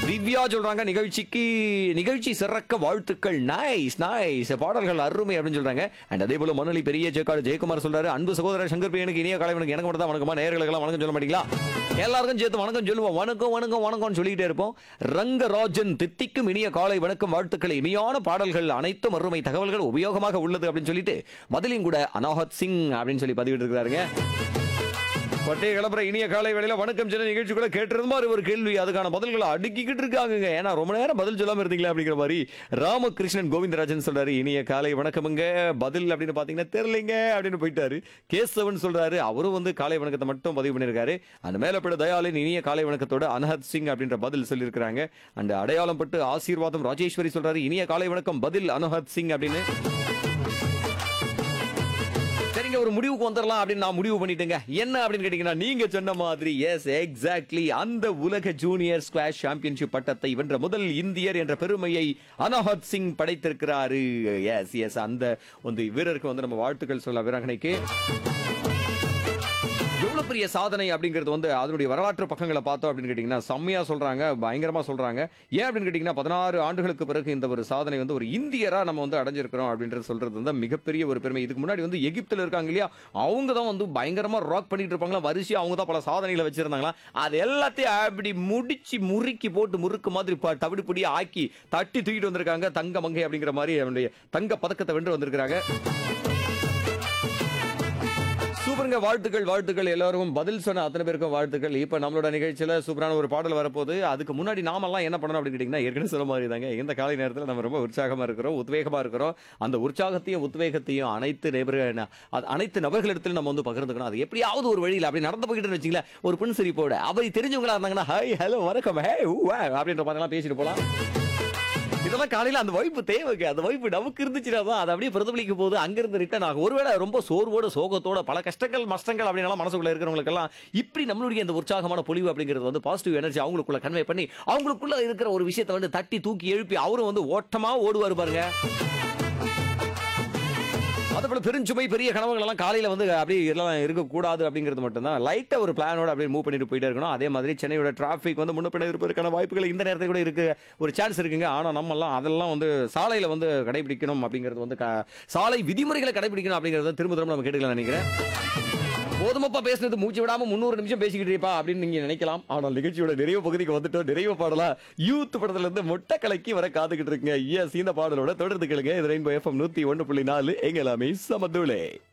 திவ்யா சொல்றாங்க நிகழ்ச்சிக்கு நிகழ்ச்சி சிறக்க வாழ்த்துக்கள் நைஸ் நைஸ் பாடல்கள் அருமை அப்படின்னு சொல்றாங்க அண்ட் அதே போல மணலி பெரிய ஜெயக்காடு ஜெயக்குமார் சொல்றாரு அன்பு சகோதரர் சங்கர் பையனுக்கு இனிய காலைவனுக்கு எனக்கு மட்டும் தான் வணக்கமா நேர்களுக்கெல்லாம் வணக்கம் சொல்ல மாட்டீங்களா எல்லாருக்கும் சேர்த்து வணக்கம் சொல்லுவோம் வணக்கம் வணக்கம் வணக்கம்னு சொல்லிட்டே இருப்போம் ரங்கராஜன் தித்திக்கும் இனிய காலை வணக்கம் வாழ்த்துக்கள் இனியான பாடல்கள் அனைத்தும் அருமை தகவல்கள் உபயோகமாக உள்ளது அப்படின்னு சொல்லிட்டு பதிலையும் கூட அனாஹத் சிங் அப்படின்னு சொல்லி பதிவிட்டு இருக்கிறாருங்க பட்டைய கிளம்புற இனிய காலை வேளையில வணக்கம் சின்ன நிகழ்ச்சி கூட கேட்டிருந்த மாதிரி ஒரு கேள்வி அதுக்கான பதில்களை அடுக்கிக்கிட்டு இருக்காங்க ஏன்னா ரொம்ப நேரம் பதில் சொல்லாம இருந்தீங்களா அப்படிங்கிற மாதிரி ராமகிருஷ்ணன் கோவிந்தராஜன் சொல்றாரு இனிய காலை வணக்கமுங்க பதில் அப்படின்னு பாத்தீங்கன்னா தெரியலைங்க அப்படின்னு போயிட்டாரு கேசவன் சொல்றாரு அவரும் வந்து காலை வணக்கத்தை மட்டும் பதிவு பண்ணியிருக்காரு அந்த மேலப்பட தயாலின் இனிய காலை வணக்கத்தோட அனஹத் சிங் அப்படின்ற பதில் சொல்லியிருக்காங்க அந்த அடையாளம் பட்டு ஆசீர்வாதம் ராஜேஸ்வரி சொல்றாரு இனிய காலை வணக்கம் பதில் அனுஹத் சிங் அப்படின்னு சரிங்க ஒரு முடிவுக்கு வந்துடலாம் அப்படின்னு நான் முடிவு பண்ணிட்டேங்க என்ன அப்படின்னு கேட்டீங்கன்னா நீங்க சொன்ன மாதிரி எஸ் எக்ஸாக்ட்லி அந்த உலக ஜூனியர் ஸ்குவாஷ் சாம்பியன்ஷிப் பட்டத்தை வென்ற முதல் இந்தியர் என்ற பெருமையை அனாஹத் சிங் படைத்திருக்கிறாரு எஸ் எஸ் அந்த வந்து வீரருக்கு வந்து நம்ம வாழ்த்துக்கள் சொல்ல வீராங்கனைக்கு எவ்வளவு பெரிய சாதனை அப்படிங்கிறது வந்து அதனுடைய வரலாற்று பக்கங்களை பார்த்தோம் அப்படின்னு கேட்டீங்கன்னா செம்மையா சொல்றாங்க பயங்கரமா சொல்றாங்க ஏன் அப்படின்னு கேட்டீங்கன்னா பதினாறு ஆண்டுகளுக்கு பிறகு இந்த ஒரு சாதனை வந்து ஒரு இந்தியரா நம்ம வந்து அடைஞ்சிருக்கிறோம் அப்படின்றது சொல்றது வந்து மிகப்பெரிய ஒரு பெருமை இதுக்கு முன்னாடி வந்து எகிப்துல இருக்காங்க இல்லையா அவங்க தான் வந்து பயங்கரமா ராக் பண்ணிட்டு இருப்பாங்களா வரிசையா அவங்க தான் பல சாதனைகளை வச்சிருந்தாங்களா அது எல்லாத்தையும் அப்படி முடிச்சு முறுக்கி போட்டு முறுக்கு மாதிரி ப- தவிடு பொடி ஆக்கி தட்டி தூக்கிட்டு வந்திருக்காங்க தங்க மங்கை அப்படிங்கிற மாதிரி அவனுடைய தங்க பதக்கத்தை வென்று வந்திருக்கிறாங்க சூப்பருங்க வாழ்த்துக்கள் வாழ்த்துக்கள் எல்லாருக்கும் பதில் சொன்ன அத்தனை பேருக்கும் வாழ்த்துக்கள் இப்போ நம்மளோட நிகழ்ச்சியில சூப்பரான ஒரு பாடல் வரப்போகுது அதுக்கு முன்னாடி நாமெல்லாம் என்ன பண்ணணும் அப்படின்னு கேட்டிங்கன்னா ஏற்கனவே சொன்ன மாதிரி தாங்க இந்த காலை நேரத்தில் நம்ம ரொம்ப உற்சாகமா இருக்கிறோம் உத்வேகமா இருக்கிறோம் அந்த உற்சாகத்தையும் உத்வேகத்தையும் அனைத்து நபர் அனைத்து நபர்களிடத்திலும் நம்ம வந்து பகிர்ந்துக்கணும் அது எப்படியாவது ஒரு வழியில் அப்படி நடந்து போய்கிட்டு வச்சுங்களேன் ஒரு பெண் சிரிப்போட அவை தெரிஞ்சவங்களா இருந்தாங்கன்னா ஹாய் ஹலோ வணக்கம் ஹே ஊ வா அப்படின்ற மாதிரிலாம் பேசிட்டு போலாம் இதெல்லாம் காலையில அந்த வைப்பு தேவைங்க அந்த வைப்பு நமக்கு இருந்துச்சுன்னா தான் அது அப்படியே பிரதிபலிக்க போது அங்கிருந்து ரிட்டர்ன் ஆகும் ஒருவேளை ரொம்ப சோர்வோட சோகத்தோட பல கஷ்டங்கள் மஷ்டங்கள் அப்படின்னாலும் மனசுக்குள்ள இருக்கிறவங்களுக்கெல்லாம் இப்படி நம்மளுடைய இந்த உற்சாகமான பொலிவு அப்படிங்கிறது வந்து பாசிட்டிவ் எனர்ஜி அவங்களுக்குள்ள கன்வே பண்ணி அவங்களுக்குள்ள இருக்கிற ஒரு விஷயத்தை வந்து தட்டி தூக்கி எழுப்பி அவரும் வந்து ஓட்டமா ஓடுவார் பாருங்க அதுபோல பெருஞ்சுமை பெரிய கனவுகள் எல்லாம் காலையில வந்து அப்படியே எல்லாம் இருக்கக்கூடாது அப்படிங்கிறது மட்டும்தான் லைட்டா ஒரு பிளானோட அப்படியே மூவ் பண்ணிட்டு போயிட்டே இருக்கணும் அதே மாதிரி சென்னையோட டிராஃபிக் வந்து முன்ன பின்ன இருப்பதற்கான வாய்ப்புகள் இந்த நேரத்தில் கூட இருக்கு ஒரு சான்ஸ் இருக்குங்க ஆனா நம்ம எல்லாம் அதெல்லாம் வந்து சாலையில வந்து கடைபிடிக்கணும் அப்படிங்கிறது வந்து க- சாலை விதிமுறைகளை கடைபிடிக்கணும் அப்படிங்கறத திரும்ப திரும்ப நம்ம கேட்டுக்கலாம் நினைக்கிறேன் போதுமப்பா பேசுனது மூச்சு விடாம முந்நூறு நிமிஷம் பேசிக்கிட்டு இருப்பா அப்படின்னு நீங்க நினைக்கலாம் ஆனால் நிகழ்ச்சியோட நிறைய பகுதிக்கு வந்துட்டோம் நிறைய பாடலாம் யூத் படத்துல இருந்து மொட்டை கலக்கி வர காத்துக்கிட்டு இருக்குங்க எஸ் இந்த பாடலோட தொடர்ந்து கேளுங்க இது ரெயின்போ எஃப்எம் நூத்தி ஒன்று புள்ளி நாலு எங்க எல்லாமே சமதுளே